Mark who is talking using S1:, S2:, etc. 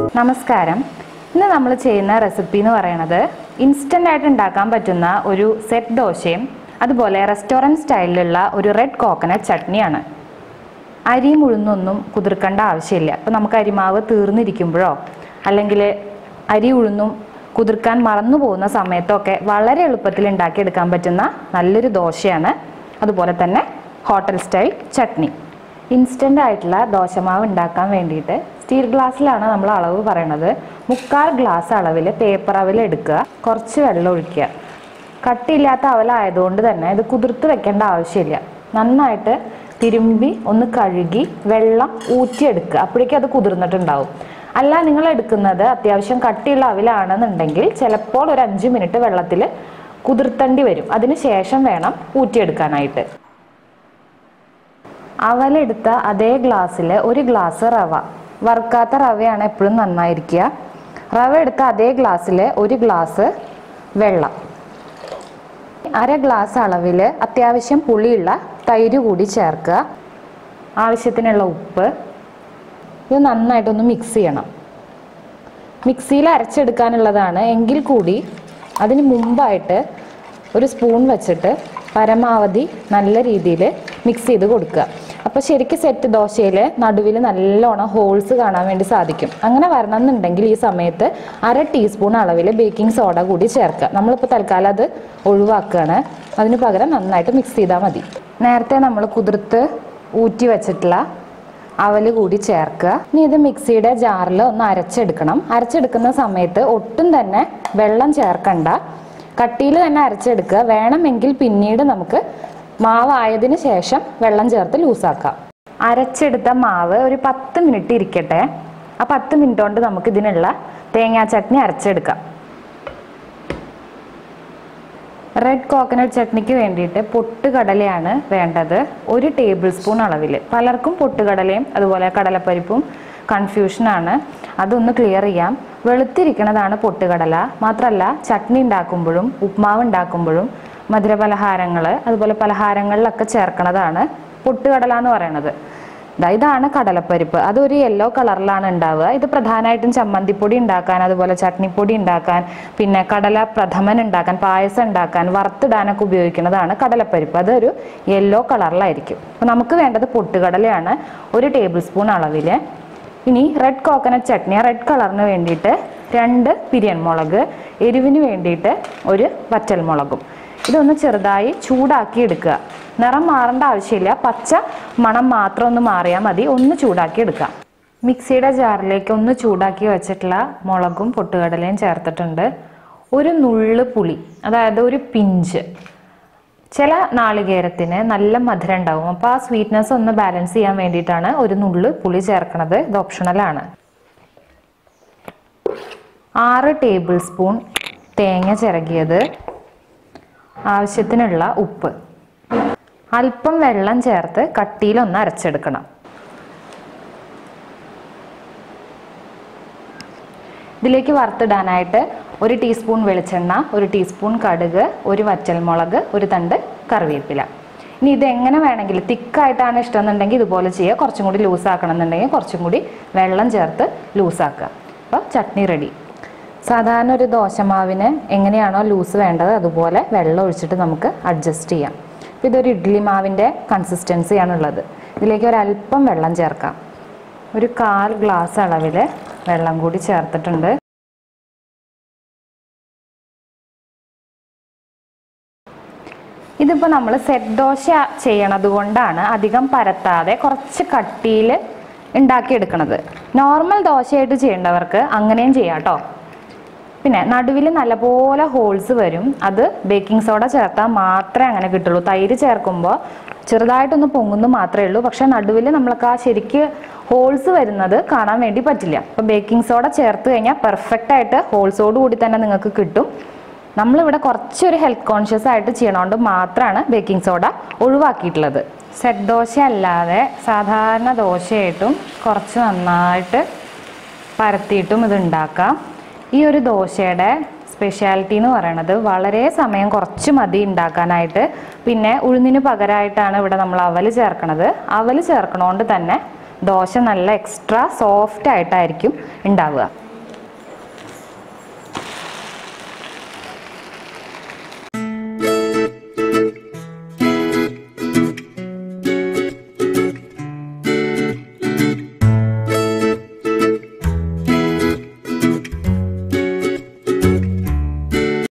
S1: നമസ്കാരം ഇന്ന് നമ്മൾ ചെയ്യുന്ന റെസിപ്പി എന്ന് പറയുന്നത് ഇൻസ്റ്റൻ്റ് ആയിട്ട് ഉണ്ടാക്കാൻ പറ്റുന്ന ഒരു സെറ്റ് ദോശയും അതുപോലെ റെസ്റ്റോറൻറ്റ് സ്റ്റൈലിലുള്ള ഒരു റെഡ് കോക്കനട്ട് ചട്നിയാണ് അരിയും ഉഴുന്നൊന്നും കുതിർക്കേണ്ട ആവശ്യമില്ല അപ്പോൾ നമുക്ക് അരിമാവ് തീർന്നിരിക്കുമ്പോഴോ അല്ലെങ്കിൽ അരി ഉഴുന്നും കുതിർക്കാൻ മറന്നു പോകുന്ന സമയത്തൊക്കെ വളരെ എളുപ്പത്തിൽ ഉണ്ടാക്കിയെടുക്കാൻ പറ്റുന്ന നല്ലൊരു ദോശയാണ് അതുപോലെ തന്നെ ഹോട്ടൽ സ്റ്റൈൽ ചട്നി ഇൻസ്റ്റൻ്റ് ആയിട്ടുള്ള ദോശമാവ് ഉണ്ടാക്കാൻ വേണ്ടിയിട്ട് സ്റ്റീൽ ഗ്ലാസ്സിലാണ് നമ്മൾ അളവ് പറയണത് മുക്കാൽ ഗ്ലാസ് അളവിൽ പേപ്പർ അവൽ എടുക്കുക കുറച്ച് വെള്ളം ഒഴിക്കുക കട്ടിയില്ലാത്ത അവലായതുകൊണ്ട് തന്നെ ഇത് കുതിർത്ത് വെക്കേണ്ട ആവശ്യമില്ല നന്നായിട്ട് തിരുമ്പി ഒന്ന് കഴുകി വെള്ളം ഊറ്റിയെടുക്കുക അപ്പോഴേക്കും അത് കുതിർന്നിട്ടുണ്ടാവും അല്ല നിങ്ങൾ എടുക്കുന്നത് അത്യാവശ്യം കട്ടിയുള്ള അവിലാണെന്നുണ്ടെങ്കിൽ ചിലപ്പോൾ ഒരു അഞ്ച് മിനിറ്റ് വെള്ളത്തിൽ കുതിർത്തേണ്ടി വരും അതിന് ശേഷം വേണം ഊറ്റിയെടുക്കാനായിട്ട് അവലെടുത്ത അതേ ഗ്ലാസ്സിൽ ഒരു ഗ്ലാസ് റവ വറുക്കാത്ത റവയാണ് എപ്പോഴും നന്നായിരിക്കുക റവ എടുത്ത അതേ ഗ്ലാസ്സിൽ ഒരു ഗ്ലാസ് വെള്ളം അര ഗ്ലാസ് അളവിൽ അത്യാവശ്യം പുളിയുള്ള തൈര് കൂടി ചേർക്കുക ആവശ്യത്തിനുള്ള ഉപ്പ് ഇത് നന്നായിട്ടൊന്ന് മിക്സ് ചെയ്യണം മിക്സിയിൽ അരച്ചെടുക്കാനുള്ളതാണ് എങ്കിൽ കൂടി അതിന് മുമ്പായിട്ട് ഒരു സ്പൂൺ വെച്ചിട്ട് പരമാവധി നല്ല രീതിയിൽ മിക്സ് ചെയ്ത് കൊടുക്കുക അപ്പോൾ ശരിക്കും സെറ്റ് ദോശയിൽ നടുവിൽ നല്ലോണം ഹോൾസ് കാണാൻ വേണ്ടി സാധിക്കും അങ്ങനെ വരണം എന്നുണ്ടെങ്കിൽ ഈ സമയത്ത് അര ടീസ്പൂൺ അളവിൽ ബേക്കിംഗ് സോഡ കൂടി ചേർക്കുക നമ്മളിപ്പോൾ തൽക്കാലം അത് ഒഴിവാക്കുകയാണ് അതിന് പകരം നന്നായിട്ട് മിക്സ് ചെയ്താൽ മതി നേരത്തെ നമ്മൾ കുതിർത്ത് ഊറ്റി വെച്ചിട്ടുള്ള അവല് കൂടി ചേർക്കുക ഇനി ഇത് മിക്സിയുടെ ജാറിൽ ഒന്ന് അരച്ചെടുക്കണം അരച്ചെടുക്കുന്ന സമയത്ത് ഒട്ടും തന്നെ വെള്ളം ചേർക്കണ്ട കട്ടിയിൽ തന്നെ അരച്ചെടുക്കുക വേണമെങ്കിൽ പിന്നീട് നമുക്ക് മാവായതിനു ശേഷം വെള്ളം ചേർത്ത് ലൂസാക്കാം അരച്ചെടുത്ത മാവ് ഒരു പത്ത് മിനിറ്റ് ഇരിക്കട്ടെ ആ പത്ത് മിനിറ്റ് കൊണ്ട് നമുക്ക് ഇതിനുള്ള തേങ്ങാ ചട്നി അരച്ചെടുക്കാം റെഡ് കോക്കനട്ട് ചട്നിക്ക് വേണ്ടിയിട്ട് പൊട്ടുകടലയാണ് വേണ്ടത് ഒരു ടേബിൾ സ്പൂൺ അളവിൽ പലർക്കും പൊട്ടുകടലയും അതുപോലെ കടലപ്പരിപ്പും കൺഫ്യൂഷനാണ് അതൊന്ന് ക്ലിയർ ചെയ്യാം വെളുത്തിരിക്കുന്നതാണ് പൊട്ടുകടല മാത്രമല്ല ചട്നി ഉണ്ടാക്കുമ്പോഴും ഉപ്മാവ് ഉണ്ടാക്കുമ്പോഴും മധുരപലഹാരങ്ങൾ അതുപോലെ പലഹാരങ്ങളിലൊക്കെ ചേർക്കണതാണ് പൊട്ടുകടല എന്ന് പറയുന്നത് ദാ ഇതാണ് കടലപ്പരിപ്പ് അതൊരു യെല്ലോ കളറിലാണ് ഉണ്ടാവുക ഇത് പ്രധാനമായിട്ടും ചമ്മന്തിപ്പൊടി ഉണ്ടാക്കാൻ അതുപോലെ ചട്നിപ്പൊടി ഉണ്ടാക്കാൻ പിന്നെ കടല പ്രഥമൻ ഉണ്ടാക്കാൻ പായസം ഉണ്ടാക്കാൻ വറുത്തിടാനൊക്കെ ഉപയോഗിക്കുന്നതാണ് കടലപ്പരിപ്പ് അതൊരു യെല്ലോ കളറിലായിരിക്കും അപ്പോൾ നമുക്ക് വേണ്ടത് പൊട്ടുകടലയാണ് ഒരു ടേബിൾ സ്പൂൺ അളവിൽ ഇനി റെഡ് കോക്കനട്ട് ചട്നി റെഡ് കളറിന് വേണ്ടിയിട്ട് രണ്ട് പിരിയൻ മുളക് എരിവിന് വേണ്ടിയിട്ട് ഒരു വറ്റൽ മുളകും ഇതൊന്ന് ചെറുതായി ചൂടാക്കി എടുക്കുക നിറം മാറേണ്ട ആവശ്യമില്ല പച്ച മണം മാത്രം ഒന്ന് മാറിയാൽ മതി ഒന്ന് ചൂടാക്കി എടുക്കാം മിക്സിയുടെ ജാറിലേക്ക് ഒന്ന് ചൂടാക്കി വെച്ചിട്ടുള്ള മുളകും പൊട്ടുകടലയും ചേർത്തിട്ടുണ്ട് ഒരു നുള്ള് പുളി അതായത് ഒരു പിഞ്ച് ചില നാളികേരത്തിന് നല്ല മധുരം ഉണ്ടാവും അപ്പോൾ ആ സ്വീറ്റ്നെസ് ഒന്ന് ബാലൻസ് ചെയ്യാൻ വേണ്ടിയിട്ടാണ് ഒരു നുള്ള് പുളി ചേർക്കുന്നത് ഇത് ഓപ്ഷണലാണ് ആറ് ടേബിൾ സ്പൂൺ തേങ്ങ ചിരകിയത് ആവശ്യത്തിനുള്ള ഉപ്പ് അല്പം വെള്ളം ചേർത്ത് കട്ടിയിലൊന്ന് അരച്ചെടുക്കണം ഇതിലേക്ക് വറുത്തിടാനായിട്ട് ഒരു ടീസ്പൂൺ വെളിച്ചെണ്ണ ഒരു ടീസ്പൂൺ കടുക് ഒരു വറ്റൽമുളക് ഒരു തണ്ട് കറിവേപ്പില ഇനി ഇത് എങ്ങനെ വേണമെങ്കിലും തിക്കായിട്ടാണ് ഇഷ്ടം എന്നുണ്ടെങ്കിൽ ഇതുപോലെ ചെയ്യുക കുറച്ചും കൂടി ലൂസ് ആക്കണം എന്നുണ്ടെങ്കിൽ കുറച്ചും കൂടി വെള്ളം ചേർത്ത് ലൂസാക്കുക അപ്പോൾ ചട്നി റെഡി സാധാരണ ഒരു ദോശമാവിന് എങ്ങനെയാണോ ലൂസ് വേണ്ടത് അതുപോലെ വെള്ളം ഒഴിച്ചിട്ട് നമുക്ക് അഡ്ജസ്റ്റ് ചെയ്യാം അപ്പോൾ ഇതൊരു ഇഡ്ഡലി മാവിൻ്റെ കൺസിസ്റ്റൻസിയാണുള്ളത് ഇതിലേക്ക് ഒരല്പം വെള്ളം ചേർക്കാം ഒരു കാൽ ഗ്ലാസ് അളവിൽ വെള്ളം കൂടി ചേർത്തിട്ടുണ്ട് ഇതിപ്പോൾ നമ്മൾ സെറ്റ് ദോശ ചെയ്യണത് കൊണ്ടാണ് അധികം പരത്താതെ കുറച്ച് കട്ടിയിൽ ഉണ്ടാക്കിയെടുക്കണത് നോർമൽ ദോശയായിട്ട് ചെയ്യേണ്ടവർക്ക് അങ്ങനെയും ചെയ്യാം കേട്ടോ പിന്നെ നടുവിൽ നല്ലപോലെ ഹോൾസ് വരും അത് ബേക്കിംഗ് സോഡ ചേർത്താൽ മാത്രമേ അങ്ങനെ കിട്ടുള്ളൂ തൈര് ചേർക്കുമ്പോൾ ചെറുതായിട്ടൊന്ന് പൊങ്ങുന്നു മാത്രമേ ഉള്ളൂ പക്ഷെ നടുവിൽ നമ്മൾക്ക് ആ ശരിക്ക് ഹോൾസ് വരുന്നത് കാണാൻ വേണ്ടി പറ്റില്ല അപ്പോൾ ബേക്കിംഗ് സോഡ ചേർത്ത് കഴിഞ്ഞാൽ പെർഫെക്റ്റ് ആയിട്ട് ഹോൾസോട് കൂടി തന്നെ നിങ്ങൾക്ക് കിട്ടും നമ്മളിവിടെ കുറച്ചൊരു ഹെൽത്ത് കോൺഷ്യസ് ആയിട്ട് ചെയ്യണോണ്ട് മാത്രമാണ് ബേക്കിംഗ് സോഡ ഒഴിവാക്കിയിട്ടുള്ളത് സെറ്റ് ദോശ അല്ലാതെ സാധാരണ ദോശയായിട്ടും കുറച്ച് നന്നായിട്ട് പരത്തിയിട്ടും ഇത് ഉണ്ടാക്കാം ഈ ഒരു ദോശയുടെ സ്പെഷ്യാലിറ്റി എന്ന് പറയുന്നത് വളരെ സമയം കുറച്ച് മതി ഉണ്ടാക്കാനായിട്ട് പിന്നെ ഉഴുന്നിന് പകരമായിട്ടാണ് ഇവിടെ നമ്മൾ അവല് ചേർക്കണത് അവല് ചേർക്കണോണ്ട് തന്നെ ദോശ നല്ല എക്സ്ട്രാ സോഫ്റ്റ് ആയിട്ടായിരിക്കും ഉണ്ടാവുക